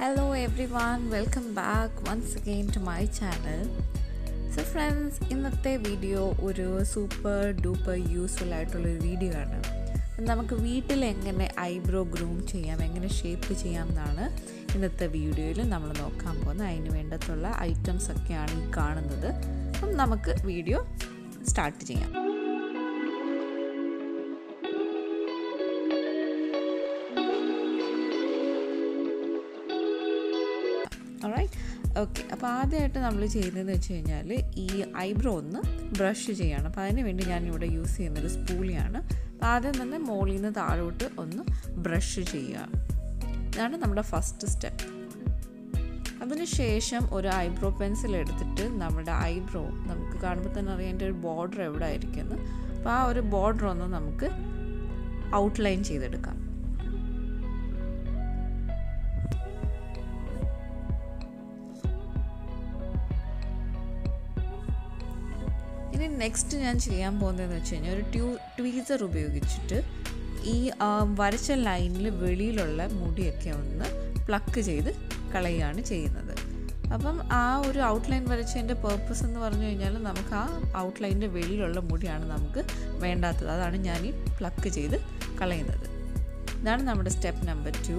Hello everyone, welcome back once again to my channel. So friends ഇന്നത്തെ video ഒരു super duper useful ആയിട്ടുള്ളൊരു video ആണ് നമുക്ക് വീട്ടിൽ എങ്ങനെ ഐബ്രോ ഗ്രൂം ചെയ്യാം എങ്ങനെ ഷേപ്പ് ചെയ്യാം എന്നാണ് ഇന്നത്തെ വീഡിയോയിൽ നമ്മൾ നോക്കാൻ പോകുന്നത് അതിന് വേണ്ടത്തുള്ള ഐറ്റംസ് ഒക്കെയാണ് ഈ കാണുന്നത് അപ്പം നമുക്ക് വീഡിയോ സ്റ്റാർട്ട് ചെയ്യാം ഓൾറൈറ്റ് ഓക്കെ അപ്പോൾ ആദ്യമായിട്ട് നമ്മൾ ചെയ്യുന്നതെന്ന് വെച്ച് കഴിഞ്ഞാൽ ഈ ഐബ്രോ ഒന്ന് ബ്രഷ് ചെയ്യണം അപ്പോൾ അതിന് വേണ്ടി ഞാൻ ഇവിടെ യൂസ് ചെയ്യുന്നത് സ്പൂളിയാണ് അപ്പോൾ ആദ്യം തന്നെ മുകളിൽ നിന്ന് താഴോട്ട് ഒന്ന് ബ്രഷ് ചെയ്യുക ഇതാണ് നമ്മുടെ ഫസ്റ്റ് സ്റ്റെപ്പ് അതിനുശേഷം ഒരു ഐബ്രോ പെൻസിൽ എടുത്തിട്ട് നമ്മുടെ ഐബ്രോ നമുക്ക് കാണുമ്പോൾ തന്നെ അറിയാം എൻ്റെ ഒരു ബോർഡർ എവിടെ ആയിരിക്കുന്നു അപ്പോൾ ആ ഒരു ബോർഡർ ഒന്ന് നമുക്ക് ഔട്ട്ലൈൻ ചെയ്തെടുക്കാം ഇനി നെക്സ്റ്റ് ഞാൻ ചെയ്യാൻ പോകുന്നതെന്ന് വെച്ച് കഴിഞ്ഞാൽ ഒരു ട്യൂ ട്വീസർ ഉപയോഗിച്ചിട്ട് ഈ വരച്ച ലൈനിൽ വെളിയിലുള്ള മുടിയൊക്കെ ഒന്ന് പ്ലക്ക് ചെയ്ത് കളയുകയാണ് ചെയ്യുന്നത് അപ്പം ആ ഒരു ഔട്ട്ലൈൻ വരച്ചതിൻ്റെ പേർപ്പസ് എന്ന് പറഞ്ഞു കഴിഞ്ഞാൽ നമുക്ക് ആ ഔട്ട്ലൈനിൻ്റെ വെളിയിലുള്ള മുടിയാണ് നമുക്ക് വേണ്ടാത്തത് അതാണ് ഞാൻ ഈ പ്ലക്ക് ചെയ്ത് കളയുന്നത് ഇതാണ് നമ്മുടെ സ്റ്റെപ്പ് നമ്പർ ടു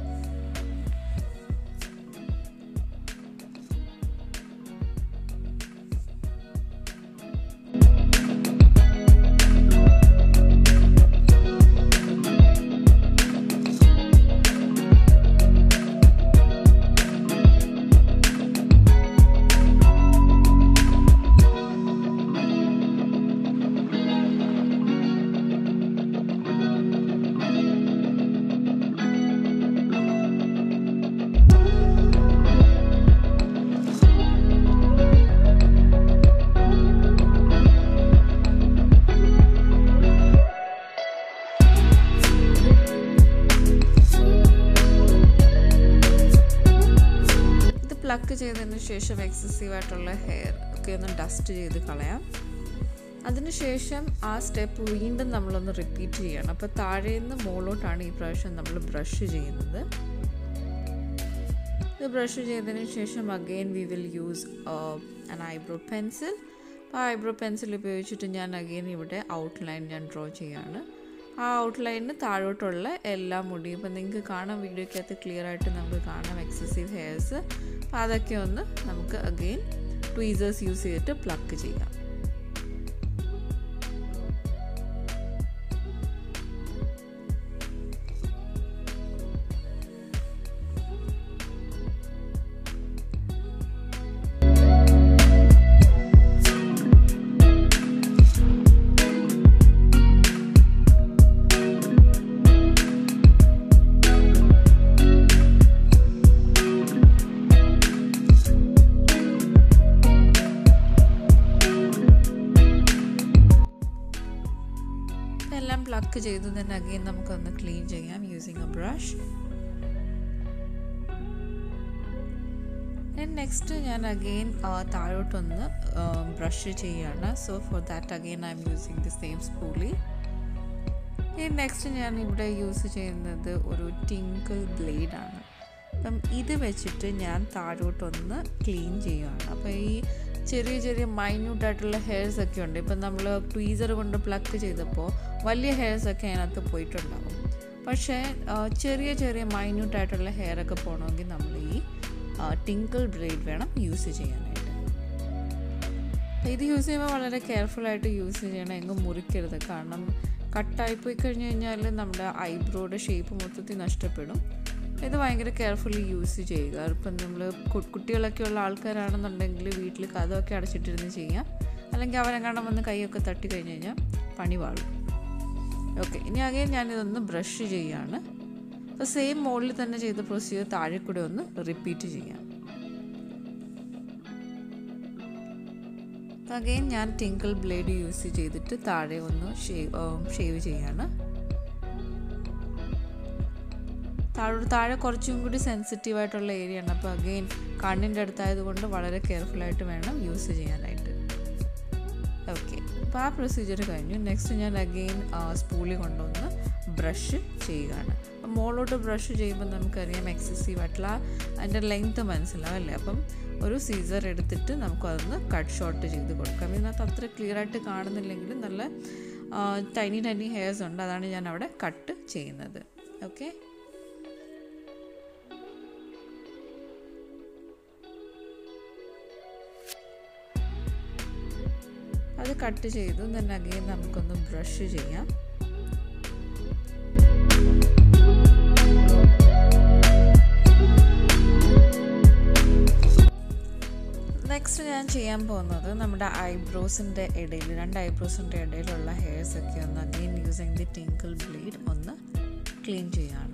പ്ലക്ക് ചെയ്തതിന് ശേഷം എക്സസീവ് ആയിട്ടുള്ള ഹെയർ ഒക്കെ ഒന്ന് ഡസ്റ്റ് ചെയ്ത് കളയാം അതിനുശേഷം ആ സ്റ്റെപ്പ് വീണ്ടും നമ്മളൊന്ന് റിപ്പീറ്റ് ചെയ്യണം അപ്പോൾ താഴെ നിന്ന് മുകളിലോട്ടാണ് ഈ പ്രാവശ്യം നമ്മൾ ബ്രഷ് ചെയ്യുന്നത് ഇത് ബ്രഷ് ചെയ്തതിന് ശേഷം again we will use an eyebrow pencil അപ്പോൾ ഐബ്രോ പെൻസിൽ ഉപയോഗിച്ചിട്ട് ഞാൻ അഗെയിൻ ഇവിടെ ഔട്ട്ലൈൻ ഞാൻ ഡ്രോ ചെയ്യാണ് ആ ഔട്ട്ലൈനിന് താഴോട്ടുള്ള എല്ലാ മുടിയും ഇപ്പം നിങ്ങൾക്ക് കാണാം വീഡിയോക്കകത്ത് ക്ലിയർ ആയിട്ട് നമുക്ക് കാണാം എക്സസീവ് ഹെയർസ് അപ്പോൾ അതൊക്കെ ഒന്ന് നമുക്ക് അഗെയിൻ ട്വീസേഴ്സ് യൂസ് ചെയ്തിട്ട് പ്ലക്ക് ചെയ്യാം എല്ലാം പ്ലക്ക് ചെയ്ത് തന്നെ അഗെയിൻ നമുക്കൊന്ന് ക്ലീൻ ചെയ്യാം യൂസിങ് എ ബ്രഷ് നെക്സ്റ്റ് ഞാൻ അഗെയിൻ താഴോട്ടൊന്ന് ബ്രഷ് ചെയ്യാണ് so for that again I'm using the same spooly next ഞാൻ ഇവിടെ യൂസ് ചെയ്യുന്നത് ഒരു ടിങ്കിൾ ബ്ലേഡാണ് അപ്പം ഇത് വെച്ചിട്ട് ഞാൻ താഴോട്ടൊന്ന് ക്ലീൻ ചെയ്യുകയാണ് അപ്പോൾ ഈ ചെറിയ ചെറിയ മൈന്യൂട്ട് ആയിട്ടുള്ള ഹെയർസ് ഒക്കെ ഉണ്ട് ഇപ്പം നമ്മൾ ട്വീസർ കൊണ്ട് പ്ലക്ക് ചെയ്തപ്പോൾ വലിയ ഹെയർസ് ഒക്കെ അതിനകത്ത് പോയിട്ടുണ്ടാകും പക്ഷേ ചെറിയ ചെറിയ മൈന്യൂട്ട് ആയിട്ടുള്ള ഹെയർ ഒക്കെ പോകണമെങ്കിൽ നമ്മൾ ഈ ടിങ്കിൾ ബ്ലേഡ് വേണം യൂസ് ചെയ്യാനായിട്ട് ഇത് യൂസ് ചെയ്യുമ്പോൾ വളരെ കെയർഫുള്ളായിട്ട് യൂസ് ചെയ്യണം എങ്ങും മുറിക്കരുത് കാരണം കട്ടായി പോയി കഴിഞ്ഞ് കഴിഞ്ഞാൽ നമ്മുടെ ഐബ്രോയുടെ ഷേപ്പ് മൊത്തത്തിൽ നഷ്ടപ്പെടും ഇത് ഭയങ്കര കെയർഫുള്ളി യൂസ് ചെയ്യുക ഇപ്പം നമ്മൾ കുട്ടികളൊക്കെ ഉള്ള ആൾക്കാരാണെന്നുണ്ടെങ്കിൽ വീട്ടിൽ കഥമൊക്കെ അടച്ചിട്ടിരുന്ന് ചെയ്യാം അല്ലെങ്കിൽ അവരെങ്ങാണ്ട് വന്ന് കൈയൊക്കെ തട്ടി കഴിഞ്ഞ് കഴിഞ്ഞാൽ പണി പാടും ഓക്കെ ഇനി അകെ ഞാനിതൊന്ന് ബ്രഷ് ചെയ്യാണ് അപ്പോൾ സെയിം മോഡിൽ തന്നെ ചെയ്ത പ്രൊസീജിയർ താഴെ കൂടെ ഒന്ന് റിപ്പീറ്റ് ചെയ്യാം അഗെയിൻ ഞാൻ ടിങ്കിൾ ബ്ലേഡ് യൂസ് ചെയ്തിട്ട് താഴെ ഒന്ന് ഷേവ് ഷേവ് ചെയ്യാണ് താഴെ താഴെ കുറച്ചും കൂടി സെൻസിറ്റീവ് ആയിട്ടുള്ള ഏരിയ ആണ് അപ്പോൾ അഗെയിൻ കണ്ണിൻ്റെ അടുത്തായതുകൊണ്ട് വളരെ കെയർഫുള്ളായിട്ട് വേണം യൂസ് ചെയ്യാനായിട്ട് ഓക്കെ അപ്പോൾ ആ പ്രൊസീജിയർ കഴിഞ്ഞു നെക്സ്റ്റ് ഞാൻ അഗെയിൻ സ്പൂളി കൊണ്ടുവന്ന് ബ്രഷ് ചെയ്യുകയാണ് അപ്പം മുകളിലോട്ട് ബ്രഷ് ചെയ്യുമ്പോൾ നമുക്കറിയാം എക്സസീവ് ആയിട്ടുള്ള അതിൻ്റെ ലെങ്ത്ത് മനസ്സിലാവും അല്ലേ അപ്പം ഒരു സീസർ എടുത്തിട്ട് നമുക്കതൊന്ന് കട്ട് ഷോർട്ട് ചെയ്ത് കൊടുക്കാം ഇതിനകത്ത് അത്ര ക്ലിയർ ആയിട്ട് കാണുന്നില്ലെങ്കിലും നല്ല ടൈനി ടൈനി ഹെയർസ് ഉണ്ട് അതാണ് ഞാൻ അവിടെ കട്ട് ചെയ്യുന്നത് ഓക്കെ അത് കട്ട് ചെയ്തു തന്നെ അഗെയിൻ നമുക്കൊന്ന് ബ്രഷ് ചെയ്യാം നെക്സ്റ്റ് ഞാൻ ചെയ്യാൻ പോകുന്നത് നമ്മുടെ ഐബ്രോസിൻ്റെ ഇടയിൽ രണ്ട് ഐബ്രോസിൻ്റെ ഇടയിലുള്ള ഹെയർസ് ഒക്കെ ഒന്ന് again using the Tinkle blade ഒന്ന് ക്ലീൻ ചെയ്യാണ്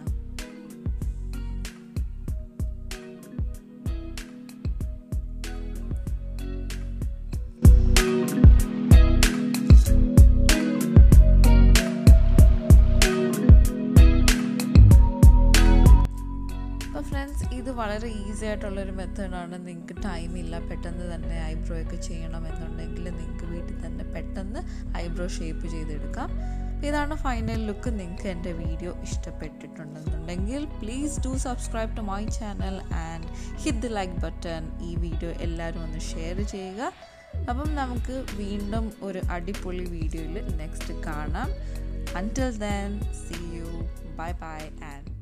അപ്പോൾ ഫ്രണ്ട്സ് ഇത് വളരെ ഈസി ആയിട്ടുള്ളൊരു മെത്തേഡാണ് നിങ്ങൾക്ക് ടൈമില്ല പെട്ടെന്ന് തന്നെ ഐബ്രോ ഒക്കെ ചെയ്യണം എന്നുണ്ടെങ്കിൽ നിങ്ങൾക്ക് വീട്ടിൽ തന്നെ പെട്ടെന്ന് ഐബ്രോ ഷേപ്പ് ചെയ്തെടുക്കാം ഇതാണ് ഫൈനൽ ലുക്ക് നിങ്ങൾക്ക് എൻ്റെ വീഡിയോ ഇഷ്ടപ്പെട്ടിട്ടുണ്ടെന്നുണ്ടെങ്കിൽ please do subscribe to my channel and hit the like button ഈ വീഡിയോ എല്ലാവരും ഒന്ന് ഷെയർ ചെയ്യുക അപ്പം നമുക്ക് വീണ്ടും ഒരു അടിപൊളി വീഡിയോയിൽ നെക്സ്റ്റ് കാണാം until then see you bye bye and